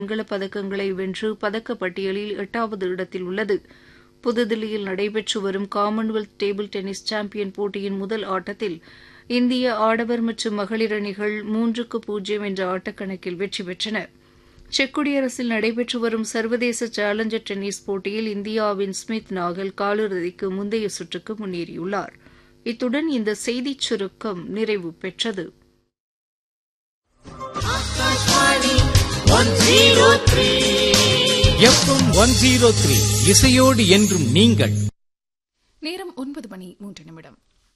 வெண்கலப் பதக்கங்களை வென்று பதக்கப் பட்டியலில் எட்டாவது இடத்தில் உள்ளது புதுதில்லியில் நடைபெற்று வரும் காமன்வெல்த் டேபிள் டென்னிஸ் சாம்பியன் போட்டியின் முதல் ஆட்டத்தில் இந்திய ஆடவர் மற்றும் மகளிர் அணிகள் மூன்றுக்கு பூஜ்ஜியம் என்ற ஆட்டக்கணக்கில் வெற்றி பெற்றன செக் குடியரசில் நடைபெற்று வரும் சர்வதேச சேலஞ்சர் டென்னிஸ் போட்டியில் இந்தியாவின் ஸ்மித் நாகல் காலிறுதிக்கு முந்தைய சுற்றுக்கு முன்னேறியுள்ளார் இத்துடன் இந்த செய்திச் சுருக்கம் நிறைவு பெற்றது எஃப்எம் ஒன் ஜீரோ த்ரீ இசையோடு என்றும் நீங்கள் நேரம் ஒன்பது மணி மூன்று நிமிடம்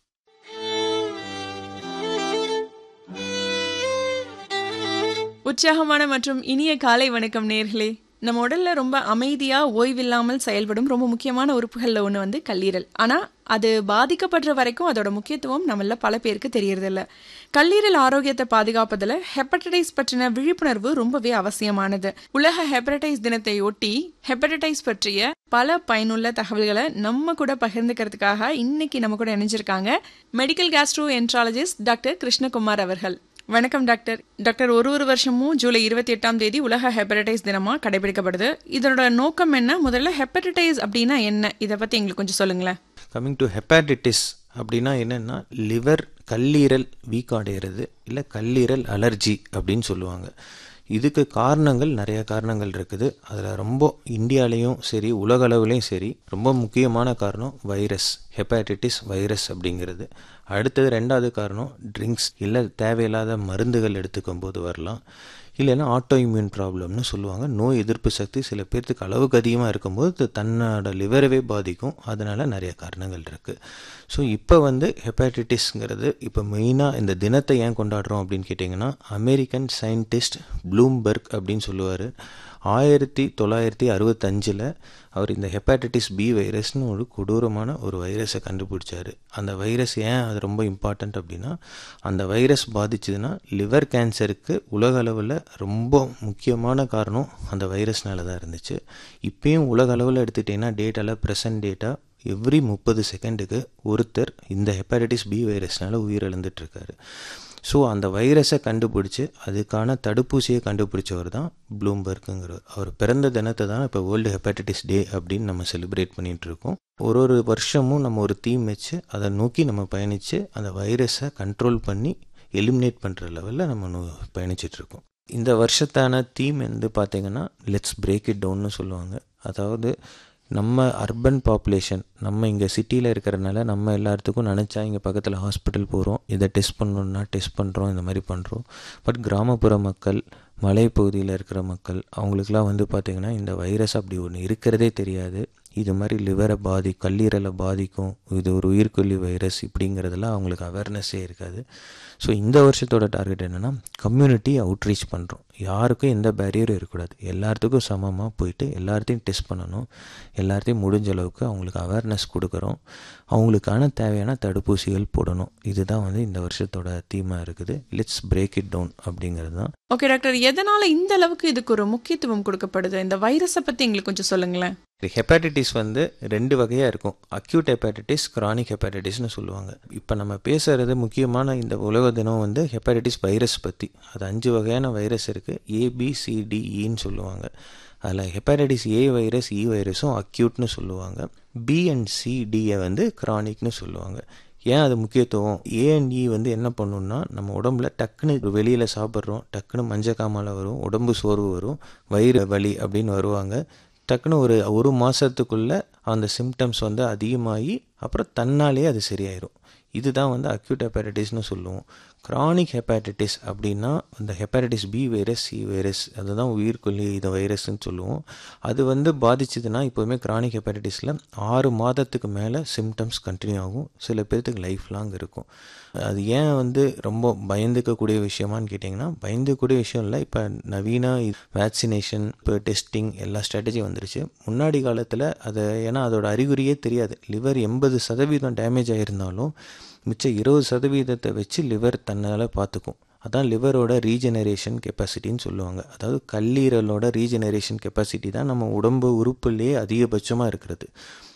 உற்சாகமான மற்றும் இனிய காலை வணக்கம் நேர்களே நம்ம உடல்ல ரொம்ப அமைதியா ஓய்வில்லாமல் செயல்படும் ரொம்ப முக்கியமான உறுப்புகள்ல ஒன்று வந்து கல்லீரல் ஆனா அது பாதிக்கப்படுற வரைக்கும் அதோட முக்கியத்துவம் நம்மள பல பேருக்கு தெரியறதில்ல கல்லீரல் ஆரோக்கியத்தை பாதுகாப்பதில் ஹெப்படைட்டிஸ் பற்றின விழிப்புணர்வு ரொம்பவே அவசியமானது உலக ஹெப்படைட்டிஸ் தினத்தை ஒட்டி ஹெப்படைட்டிஸ் பற்றிய பல பயனுள்ள தகவல்களை நம்ம கூட பகிர்ந்துக்கிறதுக்காக இன்னைக்கு நம்ம கூட இணைஞ்சிருக்காங்க medical gastroenterologist doctor Krishnakumar அவர்கள் வணக்கம் டாக்டர் டாக்டர் ஒரு ஒரு வருஷமும் ஜூலை இருபத்தி எட்டாம் தேதி உலக ஹெப்படைட்டிஸ் தினமா கடைபிடிக்கப்படுது இதனோட நோக்கம் என்ன முதல்ல ஹெப்படைட்டிஸ் அப்படின்னா என்ன இதை பத்தி எங்களுக்கு கொஞ்சம் சொல்லுங்களேன் கம்மிங் டு ஹெப்பாட்டிட்டிஸ் அப்படின்னா என்னென்னா லிவர் கல்லீரல் வீக் அடைகிறது இல்லை கல்லீரல் அலர்ஜி அப்படின்னு சொல்லுவாங்க இதுக்கு காரணங்கள் நிறைய காரணங்கள் இருக்குது அதில் ரொம்ப இந்தியாலேயும் சரி உலக அளவுலேயும் சரி ரொம்ப முக்கியமான காரணம் வைரஸ் ஹெப்பாட்டிட்டிஸ் வைரஸ் அப்படிங்கிறது அடுத்தது ரெண்டாவது காரணம் ட்ரிங்க்ஸ் இல்லை தேவையில்லாத மருந்துகள் எடுத்துக்கும் போது வரலாம் இல்லைன்னா ஆட்டோ இம்யூன் ப்ராப்ளம்னு சொல்லுவாங்க நோய் எதிர்ப்பு சக்தி சில பேர்த்துக்கு அளவுக்கு அதிகமாக இருக்கும்போது அது தன்னோட லிவரவே பாதிக்கும் அதனால் நிறைய காரணங்கள் இருக்குது ஸோ இப்போ வந்து ஹெப்பாட்டிட்டிஸ்ங்கிறது இப்போ மெயினாக இந்த தினத்தை ஏன் கொண்டாடுறோம் அப்படின்னு கேட்டிங்கன்னா அமெரிக்கன் சயின்டிஸ்ட் ப்ளூம்பர்க் அப்படின்னு சொல்லுவார் ஆயிரத்தி தொள்ளாயிரத்தி அறுபத்தஞ்சில் அவர் இந்த ஹெப்பாட்டிட்டிஸ் பி வைரஸ்னு ஒரு கொடூரமான ஒரு வைரஸை கண்டுபிடிச்சார் அந்த வைரஸ் ஏன் அது ரொம்ப இம்பார்ட்டண்ட் அப்படின்னா அந்த வைரஸ் பாதிச்சதுன்னா லிவர் கேன்சருக்கு உலக அளவில் ரொம்ப முக்கியமான காரணம் அந்த வைரஸ்னால தான் இருந்துச்சு இப்பயும் உலக அளவில் எடுத்துகிட்டிங்கன்னா டேட்டாவில் ப்ரெசன்ட் டேட்டா எவ்ரி முப்பது செகண்டுக்கு ஒருத்தர் இந்த ஹெப்பாட்டிட்டிஸ் பி வைரஸ்னால உயிரிழந்துட்டுருக்காரு ஸோ அந்த வைரஸை கண்டுபிடிச்சி அதுக்கான தடுப்பூசியை கண்டுபிடிச்சவர் தான் ப்ளூம்பர்க்குங்கிறவர் அவர் பிறந்த தினத்தை தான் இப்போ வேர்ல்டு ஹெப்பாட்டிட்டிஸ் டே அப்படின்னு நம்ம செலிப்ரேட் பண்ணிகிட்டு இருக்கோம் ஒரு ஒரு வருஷமும் நம்ம ஒரு தீம் வச்சு அதை நோக்கி நம்ம பயணித்து அந்த வைரஸை கண்ட்ரோல் பண்ணி எலிமினேட் பண்ணுற லெவலில் நம்ம பயணிச்சிட்ருக்கோம் இந்த வருஷத்தான தீம் வந்து பார்த்திங்கன்னா லெட்ஸ் பிரேக் இட் டவுன்னு சொல்லுவாங்க அதாவது நம்ம அர்பன் பாப்புலேஷன் நம்ம இங்கே சிட்டியில் இருக்கிறனால நம்ம எல்லாத்துக்கும் நினச்சா இங்கே பக்கத்தில் ஹாஸ்பிட்டல் போகிறோம் இதை டெஸ்ட் பண்ணணுன்னா டெஸ்ட் பண்ணுறோம் இந்த மாதிரி பண்ணுறோம் பட் கிராமப்புற மக்கள் மலைப்பகுதியில் இருக்கிற மக்கள் அவங்களுக்குலாம் வந்து பார்த்திங்கன்னா இந்த வைரஸ் அப்படி ஒன்று இருக்கிறதே தெரியாது இது மாதிரி லிவரை பாதி கல்லீரலை பாதிக்கும் இது ஒரு உயிர்கொல்லி வைரஸ் இப்படிங்கிறதுலாம் அவங்களுக்கு அவேர்னஸே இருக்காது ஸோ இந்த வருஷத்தோட டார்கெட் என்னென்னா கம்யூனிட்டி அவுட்ரீச் பண்ணுறோம் யாருக்கும் எந்த பேரியரும் இருக்கக்கூடாது எல்லாத்துக்கும் சமமாக போயிட்டு எல்லாத்தையும் டெஸ்ட் பண்ணணும் எல்லாத்தையும் முடிஞ்ச அளவுக்கு அவங்களுக்கு அவேர்னஸ் கொடுக்குறோம் அவங்களுக்கான தேவையான தடுப்பூசிகள் போடணும் இதுதான் வந்து இந்த வருஷத்தோட தீமாக இருக்குது லெட்ஸ் பிரேக் இட் டவுன் அப்படிங்கிறது தான் ஓகே டாக்டர் எதனால இந்த அளவுக்கு இதுக்கு ஒரு முக்கியத்துவம் கொடுக்கப்படுது இந்த வைரஸை பத்தி எங்களுக்கு கொஞ்சம் சொல்லுங்களேன் ஹெப்பாட்டிட்டிஸ் வந்து ரெண்டு வகையாக இருக்கும் அக்யூட் ஹெப்பாட்டிட்டிஸ் கிரானிக் ஹெப்பாட்டிட்டிஸ்னு சொல்லுவாங்க இப்போ நம்ம பேசுகிறது முக்கியமான இந்த உலக தினம் வந்து ஹெப்பாட்டிட்டிஸ் வைரஸ் பற்றி அது அஞ்சு வகையான வைரஸ் இருக்குது ஏபிசிடிஇன்னு சொல்லுவாங்க அதில் ஹெப்பாட்டிட்டிஸ் ஏ வைரஸ் இ வைரஸும் அக்யூட்னு சொல்லுவாங்க பி அண்ட் சிடியை வந்து கிரானிக்னு சொல்லுவாங்க ஏன் அது முக்கியத்துவம் ஏஎன்இ வந்து என்ன பண்ணுன்னா நம்ம உடம்புல டக்குன்னு வெளியில் சாப்பிட்றோம் டக்குன்னு மஞ்சக்காமலை வரும் உடம்பு சோர்வு வரும் வயிறு வலி அப்படின்னு வருவாங்க டக்குன்னு ஒரு ஒரு மாதத்துக்குள்ளே அந்த சிம்டம்ஸ் வந்து அதிகமாகி அப்புறம் தன்னாலே அது சரியாயிடும் இதுதான் வந்து அக்யூட் ஹெப்பாட்டிட்டிஸ்னு சொல்லுவோம் க்ரானிக் ஹெப்பாட்டிட்டிஸ் அப்படின்னா இந்த hepatitis B virus C virus அதுதான் உயிர்கொல்லி இந்த வைரஸ்ன்னு சொல்லுவோம் அது வந்து பாதிச்சதுன்னா இப்போவுமே க்ரானிக் ஹெப்பாட்டிட்டிஸில் ஆறு மாதத்துக்கு மேலே சிம்டம்ஸ் கண்டினியூ ஆகும் சில பேர்த்துக்கு லைஃப் லாங் இருக்கும் அது ஏன் வந்து ரொம்ப பயந்துக்கக்கூடிய விஷயமான்னு கேட்டிங்கன்னா பயந்துக்கூடிய விஷயம் இல்லை இப்போ நவீன வேக்சினேஷன் இப்போ டெஸ்டிங் எல்லா ஸ்ட்ராட்டஜி வந்துருச்சு முன்னாடி காலத்தில் அதை ஏன்னா அதோட அறிகுறியே தெரியாது லிவர் எண்பது சதவீதம் டேமேஜ் ஆகிருந்தாலும் மிச்சம் இருபது சதவீதத்தை வச்சு லிவர் தன்னால் பார்த்துக்கும் அதான் லிவரோட ரீஜெனரேஷன் கெப்பாசிட்டின்னு சொல்லுவாங்க அதாவது கல்லீரலோட ரீஜெனரேஷன் கெப்பாசிட்டி தான் நம்ம உடம்பு உறுப்புலேயே அதிகபட்சமாக இருக்கிறது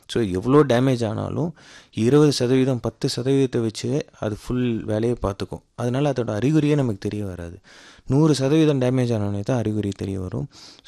ஸோ எவ்வளோ டேமேஜ் ஆனாலும் இருபது சதவீதம் பத்து சதவீதத்தை வச்சு அது ஃபுல் வேலையை பார்த்துக்கும் அதனால அதோட அறிகுறியே நமக்கு தெரிய வராது நூறு சதவீதம் டேமேஜ் ஆனோடனே தான் அறிகுறி தெரிய வரும்